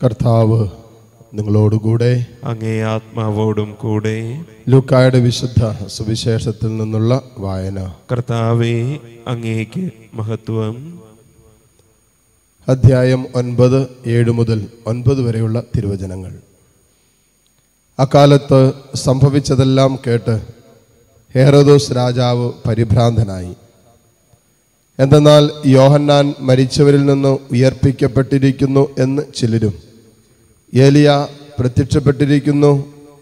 കർത്താവ് നിങ്ങളോടുകൂടെ അങ്ങേ ആത്മാവോടും കൂടെ ലൂക്കായുടെ വിശുദ്ധ സുവിശേഷത്തിൽ നിന്നുള്ള വായന കർത്താവെ അങ്ങേക്ക് മഹത്വം അധ്യായം ഒൻപത് ഏഴ് മുതൽ ഒൻപത് വരെയുള്ള തിരുവചനങ്ങൾ അക്കാലത്ത് സംഭവിച്ചതെല്ലാം കേട്ട് ഹേറോദോസ് രാജാവ് പരിഭ്രാന്തനായി എന്തെന്നാൽ യോഹന്നാൻ മരിച്ചവരിൽ നിന്ന് ഉയർപ്പിക്കപ്പെട്ടിരിക്കുന്നു എന്ന് ചിലരും ഏലിയ പ്രത്യക്ഷപ്പെട്ടിരിക്കുന്നു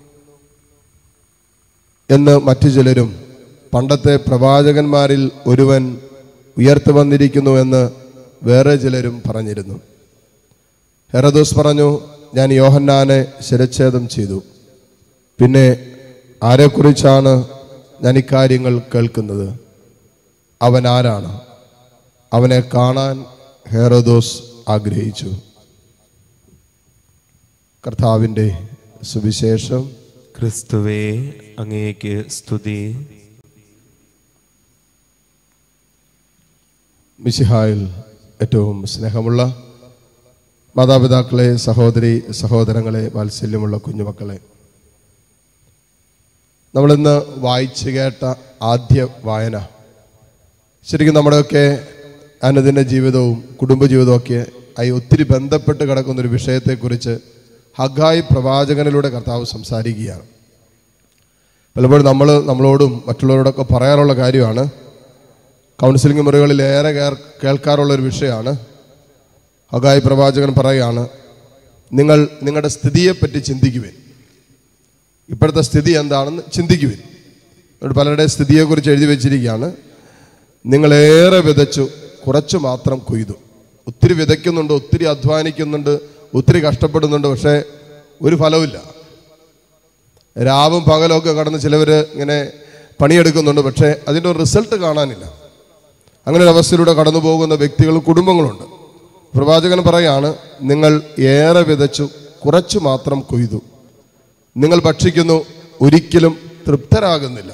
എന്ന് മറ്റു ചിലരും പണ്ടത്തെ പ്രവാചകന്മാരിൽ ഒരുവൻ ഉയർത്തു വന്നിരിക്കുന്നു എന്ന് വേറെ ചിലരും പറഞ്ഞിരുന്നു ഹെറദോസ് പറഞ്ഞു ഞാൻ യോഹന്നാനെ ശിരച്ഛേദം ചെയ്തു പിന്നെ ആരെക്കുറിച്ചാണ് ഞാൻ ഇക്കാര്യങ്ങൾ കേൾക്കുന്നത് അവൻ ആരാണ് അവനെ കാണാൻ ഹെറോദോസ് ആഗ്രഹിച്ചു കർത്താവിൻ്റെ സുവിശേഷം ക്രിസ്തുവേ അങ്ങേക്ക് സ്തുതി മിശിഹായിൽ ഏറ്റവും സ്നേഹമുള്ള മാതാപിതാക്കളെ സഹോദരി സഹോദരങ്ങളെ വാത്സല്യമുള്ള കുഞ്ഞുമക്കളെ നമ്മളിന്ന് വായിച്ചു കേട്ട ആദ്യ വായന ശരിക്കും നമ്മുടെയൊക്കെ അനുദിന ജീവിതവും കുടുംബജീവിതവും ഒക്കെ ആയി ഒത്തിരി ബന്ധപ്പെട്ട് കിടക്കുന്ന ഒരു വിഷയത്തെക്കുറിച്ച് ഹഗായി പ്രവാചകനിലൂടെ കർത്താവ് സംസാരിക്കുകയാണ് പലപ്പോഴും നമ്മൾ നമ്മളോടും മറ്റുള്ളവരോടൊക്കെ പറയാറുള്ള കാര്യമാണ് കൗൺസിലിംഗ് മുറികളിൽ ഏറെ കേർ- കേൾക്കാറുള്ള ഒരു വിഷയമാണ് ഹഗായി പ്രവാചകൻ പറയുകയാണ് നിങ്ങൾ നിങ്ങളുടെ സ്ഥിതിയെപ്പറ്റി ചിന്തിക്കുവിൻ ഇപ്പോഴത്തെ സ്ഥിതി എന്താണെന്ന് ചിന്തിക്കുവിൻ എന്നിട്ട് പലരുടെ സ്ഥിതിയെക്കുറിച്ച് എഴുതി വെച്ചിരിക്കുകയാണ് നിങ്ങളേറെ വിതച്ചു കുറച്ച് മാത്രം കൊയ്തു ഒത്തിരി വിതയ്ക്കുന്നുണ്ട് ഒത്തിരി അധ്വാനിക്കുന്നുണ്ട് ഒത്തിരി കഷ്ടപ്പെടുന്നുണ്ട് പക്ഷേ ഒരു ഫലവുമില്ല രാവും പകലൊക്കെ കടന്ന് ചിലവർ ഇങ്ങനെ പണിയെടുക്കുന്നുണ്ട് പക്ഷേ അതിൻ്റെ ഒരു റിസൾട്ട് കാണാനില്ല അങ്ങനെ ഒരു അവസ്ഥയിലൂടെ കടന്നു പോകുന്ന വ്യക്തികളും കുടുംബങ്ങളുണ്ട് പ്രവാചകൻ പറയാണ് നിങ്ങൾ ഏറെ വിതച്ചു കുറച്ചു മാത്രം കൊയ്തു നിങ്ങൾ ഭക്ഷിക്കുന്നു ഒരിക്കലും തൃപ്തരാകുന്നില്ല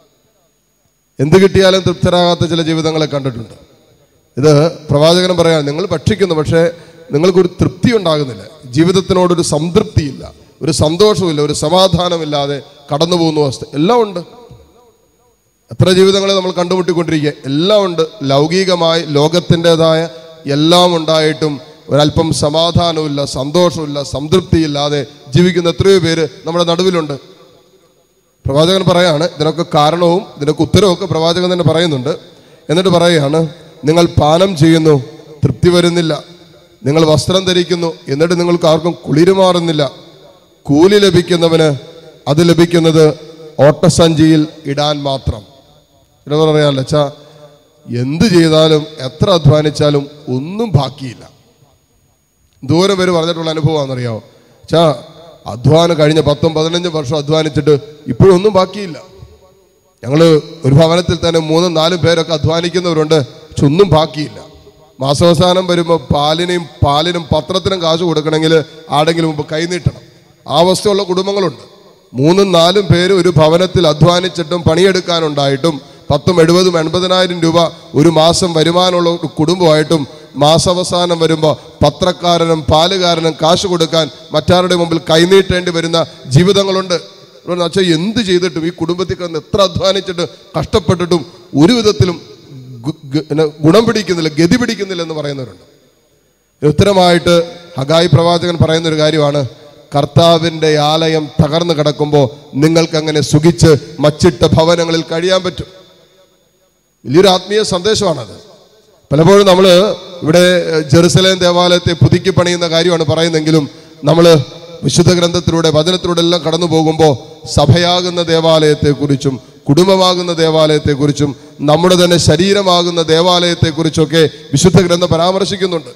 എന്ത് കിട്ടിയാലും തൃപ്തരാകാത്ത ചില ജീവിതങ്ങളെ കണ്ടിട്ടുണ്ട് ഇത് പ്രവാചകൻ പറയാണ് നിങ്ങൾ ഭക്ഷിക്കുന്നു പക്ഷേ നിങ്ങൾക്കൊരു തൃപ്തി ഉണ്ടാകുന്നില്ല ജീവിതത്തിനോടൊരു സംതൃപ്തിയില്ല ഒരു സന്തോഷമില്ല ഒരു സമാധാനമില്ലാതെ കടന്നു പോകുന്ന അവസ്ഥ എല്ലാം ഉണ്ട് എത്ര ജീവിതങ്ങളെ നമ്മൾ കണ്ടുമുട്ടിക്കൊണ്ടിരിക്കുക എല്ലാം ഉണ്ട് ലൗകികമായി ലോകത്തിൻ്റെതായ എല്ലാം ഉണ്ടായിട്ടും ഒരല്പം സമാധാനമില്ല സന്തോഷമില്ല സംതൃപ്തിയില്ലാതെ ജീവിക്കുന്ന എത്രയോ പേര് നമ്മുടെ നടുവിലുണ്ട് പ്രവാചകൻ പറയാണ് ഇതിനൊക്കെ കാരണവും ഇതിനൊക്കെ ഉത്തരവും ഒക്കെ പ്രവാചകൻ തന്നെ പറയുന്നുണ്ട് എന്നിട്ട് പറയുകയാണ് നിങ്ങൾ പാനം ചെയ്യുന്നു തൃപ്തി വരുന്നില്ല നിങ്ങൾ വസ്ത്രം ധരിക്കുന്നു എന്നിട്ട് നിങ്ങൾക്ക് ആർക്കും കുളിരുമാറുന്നില്ല കൂലി ലഭിക്കുന്നവന് അത് ലഭിക്കുന്നത് ഓട്ടസഞ്ചിയിൽ ഇടാൻ മാത്രം ഇവിടെ പറയാനല്ല അച്ഛാ എന്ത് ചെയ്താലും എത്ര അധ്വാനിച്ചാലും ഒന്നും ബാക്കിയില്ല ദൂരം പേര് പറഞ്ഞിട്ടുള്ള അനുഭവമാണെന്നറിയാമോ ചാ അധ്വാനം കഴിഞ്ഞ പത്തും പതിനഞ്ചും വർഷം അധ്വാനിച്ചിട്ട് ഇപ്പോഴും ഒന്നും ബാക്കിയില്ല ഞങ്ങൾ ഒരു ഭവനത്തിൽ തന്നെ മൂന്നും നാലും പേരൊക്കെ അധ്വാനിക്കുന്നവരുണ്ട് പക്ഷെ ഒന്നും ബാക്കിയില്ല മാസാവസാനം വരുമ്പോൾ പാലിനെയും പാലിനും പത്രത്തിനും കാശ് കൊടുക്കണമെങ്കിൽ ആടെങ്കിലും മുമ്പ് കൈനീട്ടണം ആ അവസ്ഥയുള്ള കുടുംബങ്ങളുണ്ട് മൂന്നും നാലും പേര് ഒരു ഭവനത്തിൽ അധ്വാനിച്ചിട്ടും പണിയെടുക്കാനുണ്ടായിട്ടും പത്തും എഴുപതും എൺപതിനായിരം രൂപ ഒരു മാസം വരുമാനമുള്ള ഒരു കുടുംബമായിട്ടും മാസാവസാനം വരുമ്പോൾ പത്രക്കാരനും പാലുകാരനും കാശ് കൊടുക്കാൻ മറ്റാരുടെ മുമ്പിൽ കൈനീട്ടേണ്ടി വരുന്ന ജീവിതങ്ങളുണ്ട് അതുകൊണ്ട് അച്ഛൻ എന്ത് ചെയ്തിട്ടും ഈ കുടുംബത്തിൽ കിടന്ന് എത്ര അധ്വാനിച്ചിട്ട് കഷ്ടപ്പെട്ടിട്ടും ഒരു വിധത്തിലും ഗു- ഗു- പിന്നെ ഗുണം പിടിക്കുന്നില്ല ഗതി പിടിക്കുന്നില്ല എന്ന് പറയുന്നവരുണ്ട് ഇതിന് ഉത്തരമായിട്ട് ഹഗായി പ്രവാചകൻ പറയുന്ന ഒരു കാര്യമാണ് കർത്താവിൻ്റെ ആലയം തകർന്നു കിടക്കുമ്പോൾ നിങ്ങൾക്ക് അങ്ങനെ സുഖിച്ച് മച്ചിട്ട ഭവനങ്ങളിൽ കഴിയാൻ പറ്റും വലിയൊരു ആത്മീയ സന്ദേശമാണത് പലപ്പോഴും നമ്മൾ ഇവിടെ ഏഹ്, ജെറുസലേം ദേവാലയത്തെ പുതുക്കി പണിയുന്ന കാര്യമാണ് പറയുന്നെങ്കിലും നമ്മൾ വിശുദ്ധ ഗ്രന്ഥത്തിലൂടെ വചനത്തിലൂടെ എല്ലാം കടന്നു പോകുമ്പോൾ സഭയാകുന്ന ദേവാലയത്തെക്കുറിച്ചും കുടുംബമാകുന്ന ദേവാലയത്തെക്കുറിച്ചും നമ്മുടെ തന്നെ ശരീരമാകുന്ന ദേവാലയത്തെക്കുറിച്ചൊക്കെ വിശുദ്ധ ഗ്രന്ഥം പരാമർശിക്കുന്നുണ്ട്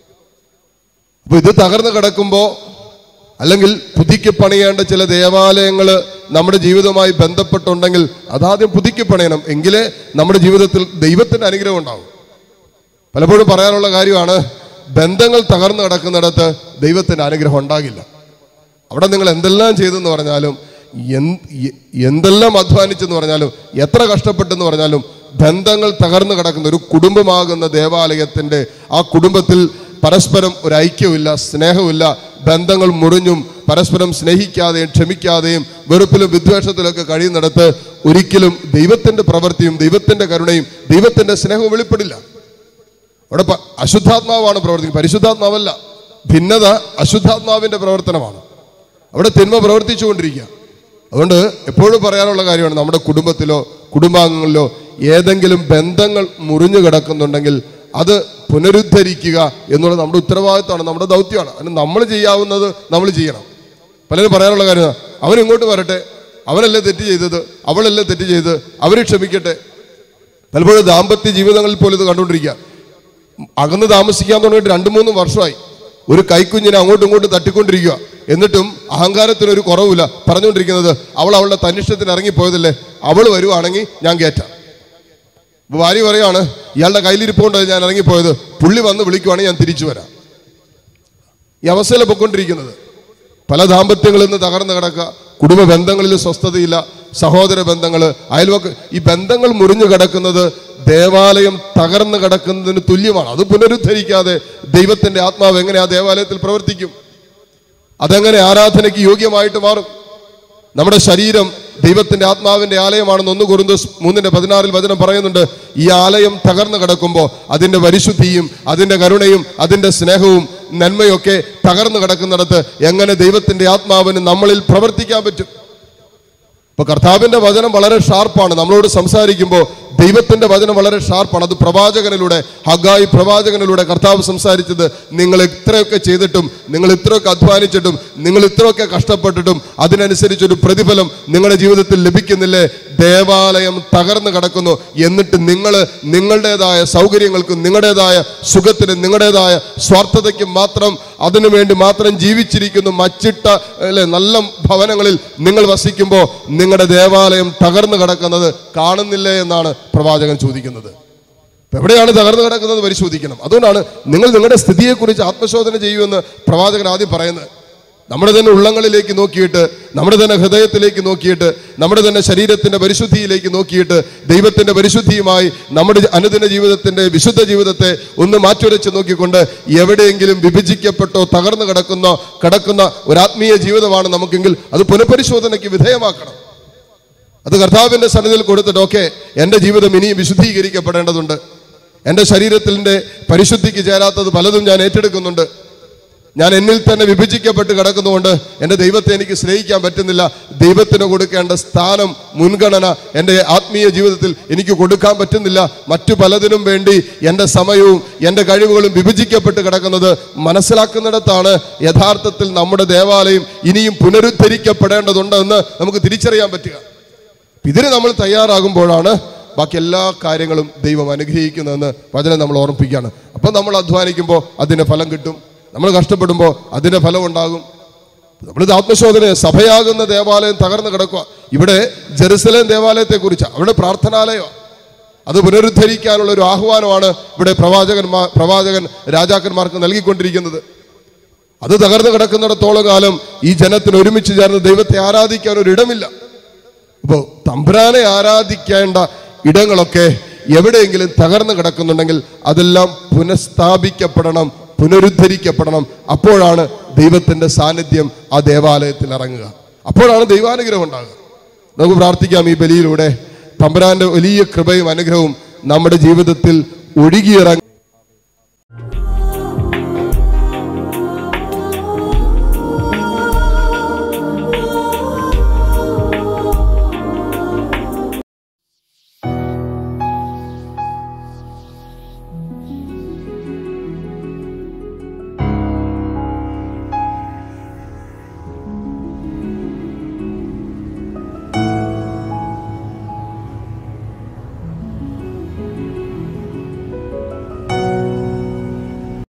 അപ്പൊ ഇത് തകർന്നു കിടക്കുമ്പോൾ അല്ലെങ്കിൽ പുതുക്കി പണിയേണ്ട ചില ദേവാലയങ്ങൾ നമ്മുടെ ജീവിതവുമായി ബന്ധപ്പെട്ടുണ്ടെങ്കിൽ അതാദ്യം പുതുക്കി പണിയണം എങ്കിലേ നമ്മുടെ ജീവിതത്തിൽ ദൈവത്തിന്റെ അനുഗ്രഹം ഉണ്ടാവും പലപ്പോഴും പറയാനുള്ള കാര്യമാണ് ബന്ധങ്ങൾ തകർന്നു കിടക്കുന്നിടത്ത് ദൈവത്തിന്റെ അനുഗ്രഹം ഉണ്ടാകില്ല അവിടെ നിങ്ങൾ എന്തെല്ലാം ചെയ്തെന്ന് പറഞ്ഞാലും എന്ത് എ- എന്തെല്ലാം അധ്വാനിച്ചെന്ന് പറഞ്ഞാലും എത്ര കഷ്ടപ്പെട്ടെന്ന് പറഞ്ഞാലും ബന്ധങ്ങൾ തകർന്നു കിടക്കുന്ന ഒരു കുടുംബമാകുന്ന ദേവാലയത്തിന്റെ ആ കുടുംബത്തിൽ പരസ്പരം ഒരു ഐക്യമില്ല സ്നേഹമില്ല ബന്ധങ്ങൾ മുറിഞ്ഞും പരസ്പരം സ്നേഹിക്കാതെയും ക്ഷമിക്കാതെയും വെറുപ്പിലും വിദ്വേഷത്തിലൊക്കെ കഴിയുന്നിടത്ത് ഒരിക്കലും ദൈവത്തിന്റെ പ്രവൃത്തിയും ദൈവത്തിന്റെ കരുണയും ദൈവത്തിന്റെ സ്നേഹവും വെളിപ്പെടില്ല അവിടെ പ- അശുദ്ധാത്മാവാണ് പ്രവർത്തിക്കുന്നത് പരിശുദ്ധാത്മാവല്ല ഭിന്നത അശുദ്ധാത്മാവിന്റെ പ്രവർത്തനമാണ് അവിടെ തിന്മ പ്രവർത്തിച്ചുകൊണ്ടിരിക്കുക അതുകൊണ്ട് എപ്പോഴും പറയാനുള്ള കാര്യമാണ് നമ്മുടെ കുടുംബത്തിലോ കുടുംബാംഗങ്ങളിലോ ഏതെങ്കിലും ബന്ധങ്ങൾ മുറിഞ്ഞു കിടക്കുന്നുണ്ടെങ്കിൽ അത് പുനരുദ്ധരിക്കുക എന്നുള്ളത് നമ്മുടെ ഉത്തരവാദിത്തമാണ് നമ്മുടെ ദൗത്യമാണ് അതിന് നമ്മൾ ചെയ്യാവുന്നത് നമ്മൾ ചെയ്യണം പലരും പറയാനുള്ള കാര്യം അവൻ ഇങ്ങോട്ട് വരട്ടെ അവനല്ലേ തെറ്റ് ചെയ്തത് അവളല്ലേ തെറ്റ് ചെയ്തത് അവർ ക്ഷമിക്കട്ടെ പലപ്പോഴും ദാമ്പത്യ ജീവിതങ്ങളിൽ പോലും ഇത് കണ്ടുകൊണ്ടിരിക്കുക അകന്ന് താമസിക്കാൻ തുടങ്ങിയിട്ട് രണ്ട് മൂന്ന് വർഷമായി ഒരു കൈക്കുഞ്ഞിനെ അങ്ങോട്ടും ഇങ്ങോട്ടും തട്ടിക്കൊണ്ടിരിക്കുക എന്നിട്ടും അഹങ്കാരത്തിന് ഒരു കുറവില്ല പറഞ്ഞുകൊണ്ടിരിക്കുന്നത് അവൾ അവളുടെ തന്നിഷ്ടത്തിന് ഇറങ്ങിപ്പോയതല്ലേ അവൾ വരുവാണെങ്കിൽ ഞാൻ കയറ്റാം ഇപ്പൊ ഭാര്യ പറയാണ് ഇയാളുടെ കയ്യിലിരിപ്പുകൊണ്ട് ഞാൻ ഇറങ്ങിപ്പോയത് പുള്ളി വന്ന് വിളിക്കുവാണെങ്കിൽ ഞാൻ തിരിച്ചു വരാം ഈ അവസ്ഥയിൽ പൊയ്ക്കൊണ്ടിരിക്കുന്നത് പല ദാമ്പത്യങ്ങളിൽ നിന്ന് തകർന്നു കിടക്കുക കുടുംബ ബന്ധങ്ങളിൽ സ്വസ്ഥതയില്ല സഹോദര ബന്ധങ്ങൾ അയൽവക്ക് ഈ ബന്ധങ്ങൾ മുറിഞ്ഞു കിടക്കുന്നത് ദേവാലയം തകർന്നു കിടക്കുന്നതിന് തുല്യമാണ് അത് പുനരുദ്ധരിക്കാതെ ദൈവത്തിന്റെ ആത്മാവ് എങ്ങനെ ആ ദേവാലയത്തിൽ പ്രവർത്തിക്കും അതെങ്ങനെ ആരാധനയ്ക്ക് യോഗ്യമായിട്ട് മാറും നമ്മുടെ ശരീരം ദൈവത്തിന്റെ ആത്മാവിന്റെ ആലയമാണെന്ന് ഒന്ന് കുറുന്ത് മൂന്നിന്റെ പതിനാറിൽ വചനം പറയുന്നുണ്ട് ഈ ആലയം തകർന്നു കിടക്കുമ്പോൾ അതിന്റെ പരിശുദ്ധിയും അതിന്റെ കരുണയും അതിന്റെ സ്നേഹവും നന്മയൊക്കെ തകർന്നു കിടക്കുന്നിടത്ത് എങ്ങനെ ദൈവത്തിന്റെ ആത്മാവിന് നമ്മളിൽ പ്രവർത്തിക്കാൻ പറ്റും ഇപ്പൊ കർത്താവിന്റെ വചനം വളരെ ഷാർപ്പാണ് നമ്മളോട് സംസാരിക്കുമ്പോൾ ദൈവത്തിന്റെ വചനം വളരെ ഷാർപ്പാണ് അത് പ്രവാചകനിലൂടെ ഹഗായി പ്രവാചകനിലൂടെ കർത്താവ് സംസാരിച്ചത് നിങ്ങൾ ഇത്രയൊക്കെ ചെയ്തിട്ടും നിങ്ങൾ ഇത്രയൊക്കെ അധ്വാനിച്ചിട്ടും നിങ്ങൾ ഇത്രയൊക്കെ കഷ്ടപ്പെട്ടിട്ടും അതിനനുസരിച്ചൊരു പ്രതിഫലം നിങ്ങളുടെ ജീവിതത്തിൽ ലഭിക്കുന്നില്ലേ ദേവാലയം തകർന്നു കിടക്കുന്നു എന്നിട്ട് നിങ്ങൾ നിങ്ങളുടേതായ സൗകര്യങ്ങൾക്കും നിങ്ങളുടേതായ സുഖത്തിനും നിങ്ങളുടേതായ സ്വാർത്ഥതയ്ക്കും മാത്രം അതിനുവേണ്ടി മാത്രം ജീവിച്ചിരിക്കുന്നു മച്ചിട്ട അല്ലെ നല്ല ഭവനങ്ങളിൽ നിങ്ങൾ വസിക്കുമ്പോൾ നിങ്ങളുടെ ദേവാലയം തകർന്നു കിടക്കുന്നത് കാണുന്നില്ലേ എന്നാണ് പ്രവാചകൻ ചോദിക്കുന്നത് അപ്പൊ എവിടെയാണ് തകർന്നു കിടക്കുന്നത് പരിശോധിക്കണം അതുകൊണ്ടാണ് നിങ്ങൾ നിങ്ങളുടെ സ്ഥിതിയെക്കുറിച്ച് ആത്മശോധന ചെയ്യുമെന്ന് പ്രവാചകൻ ആദ്യം പറയുന്നത് നമ്മുടെ തന്നെ ഉള്ളങ്ങളിലേക്ക് നോക്കിയിട്ട് നമ്മുടെ തന്നെ ഹൃദയത്തിലേക്ക് നോക്കിയിട്ട് നമ്മുടെ തന്നെ ശരീരത്തിന്റെ പരിശുദ്ധിയിലേക്ക് നോക്കിയിട്ട് ദൈവത്തിന്റെ പരിശുദ്ധിയുമായി നമ്മുടെ അനുദിന ജീവിതത്തിന്റെ വിശുദ്ധ ജീവിതത്തെ ഒന്ന് മാറ്റുരച്ച് നോക്കിക്കൊണ്ട് എവിടെയെങ്കിലും വിഭജിക്കപ്പെട്ടോ തകർന്നു കിടക്കുന്ന കിടക്കുന്ന ഒരു ആത്മീയ ജീവിതമാണ് നമുക്കെങ്കിൽ അത് പുനഃപരിശോധനയ്ക്ക് വിധേയമാക്കണം അത് കർത്താവിന്റെ സന്നിധിയിൽ കൊടുത്തിട്ട് ഓക്കെ എൻ്റെ ജീവിതം ഇനിയും വിശുദ്ധീകരിക്കപ്പെടേണ്ടതുണ്ട് എൻ്റെ ശരീരത്തിൻ്റെ പരിശുദ്ധിക്ക് ചേരാത്തത് പലതും ഞാൻ ഏറ്റെടുക്കുന്നുണ്ട് ഞാൻ എന്നിൽ തന്നെ വിഭജിക്കപ്പെട്ട് കിടക്കുന്നതുകൊണ്ട് എൻ്റെ ദൈവത്തെ എനിക്ക് സ്നേഹിക്കാൻ പറ്റുന്നില്ല ദൈവത്തിന് കൊടുക്കേണ്ട സ്ഥാനം മുൻഗണന എൻ്റെ ആത്മീയ ജീവിതത്തിൽ എനിക്ക് കൊടുക്കാൻ പറ്റുന്നില്ല മറ്റു പലതിനും വേണ്ടി എൻ്റെ സമയവും എൻ്റെ കഴിവുകളും വിഭജിക്കപ്പെട്ട് കിടക്കുന്നത് മനസ്സിലാക്കുന്നിടത്താണ് യഥാർത്ഥത്തിൽ നമ്മുടെ ദേവാലയം ഇനിയും പുനരുദ്ധരിക്കപ്പെടേണ്ടതുണ്ട് എന്ന് നമുക്ക് തിരിച്ചറിയാൻ പറ്റുക ഇതിന് നമ്മൾ തയ്യാറാകുമ്പോഴാണ് ബാക്കി എല്ലാ കാര്യങ്ങളും ദൈവം അനുഗ്രഹിക്കുന്നതെന്ന് വചനം നമ്മൾ ഓർമ്മിപ്പിക്കുകയാണ് അപ്പം നമ്മൾ അധ്വാനിക്കുമ്പോൾ അതിന് ഫലം കിട്ടും നമ്മൾ കഷ്ടപ്പെടുമ്പോൾ അതിന് ഫലം ഉണ്ടാകും നമ്മളിത് ആത്മശോധന സഭയാകുന്ന ദേവാലയം തകർന്നു കിടക്കുക ഇവിടെ ജെറുസലേം ദേവാലയത്തെ കുറിച്ച് അവിടെ പ്രാർത്ഥനാലയമാണ് അത് പുനരുദ്ധരിക്കാനുള്ള ഒരു ആഹ്വാനമാണ് ഇവിടെ പ്രവാചകന്മാർ പ്രവാചകൻ രാജാക്കന്മാർക്ക് നൽകിക്കൊണ്ടിരിക്കുന്നത് അത് തകർന്നു കിടക്കുന്നിടത്തോളം കാലം ഈ ജനത്തിന് ഒരുമിച്ച് ചേർന്ന് ദൈവത്തെ ആരാധിക്കാൻ ഒരു ഇടമില്ല അപ്പോൾ തമ്പുരാനെ ആരാധിക്കേണ്ട ഇടങ്ങളൊക്കെ എവിടെയെങ്കിലും തകർന്നു കിടക്കുന്നുണ്ടെങ്കിൽ അതെല്ലാം പുനഃസ്ഥാപിക്കപ്പെടണം പുനരുദ്ധരിക്കപ്പെടണം അപ്പോഴാണ് ദൈവത്തിന്റെ സാന്നിധ്യം ആ ദേവാലയത്തിൽ ഇറങ്ങുക അപ്പോഴാണ് ദൈവാനുഗ്രഹം ഉണ്ടാകുക നമുക്ക് പ്രാർത്ഥിക്കാം ഈ ബലിയിലൂടെ തമ്പുരാന്റെ വലിയ കൃപയും അനുഗ്രഹവും നമ്മുടെ ജീവിതത്തിൽ ഒഴുകിയിറങ്ങി